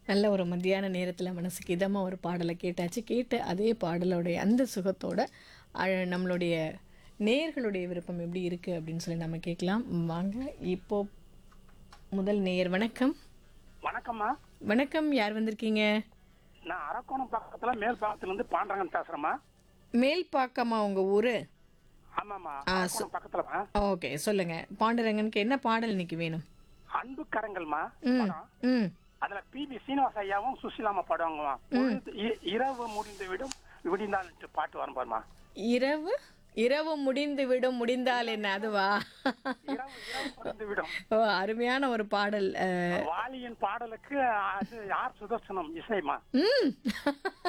நல்ல ஒரு மத்தியான நேரத்தில் மனசுக்கு இதமாக ஒரு பாடலை கேட்டாச்சு கேட்டு அதே பாடலோடைய அந்த சுகத்தோட அழ- நம்மளுடைய நேயர்களுடைய விருப்பம் எப்படி இருக்குது அப்படின்னு சொல்லி நம்ம கேட்கலாம் வாங்க இப்போ முதல் நேயர் வணக்கம் வணக்கம்மா வணக்கம் யார் வந்திருக்கீங்க நான் அரக்கோணம் பக்கத்துல மேல் பாக்கத்துல இருந்து பாண்டரங்கன் பேசுறேம்மா மேல் பாக்கமா உங்கள் ஊர் ஆமாம்மா ஆ, அரக்கோணம் பக்கத்துலமா ஓகே சொல்லுங்கள் பாண்டுரங்கனுக்கு என்ன பாடல் இன்னைக்கு வேணும் அன்பு கரங்கள்மா ம் படம். ம் அதுல பி வி சீனிவாச ஐயாவும் சுசிலாமா பாடுவாங்கம்மா பொழுது- இ- இரவு முடிந்து விடும் விடிந்தால் பாட்டு வரும் பாருமா இரவு இரவு முடிந்து விடும் முடிந்தால் என்ன அதுவா இரவு இரவு முடிந்து விடும் ஓ அருமையான ஒரு பாடல் அஹ், வாலியின் பாடலுக்கு அது யார் சுதர்சனம் இசைமா ம்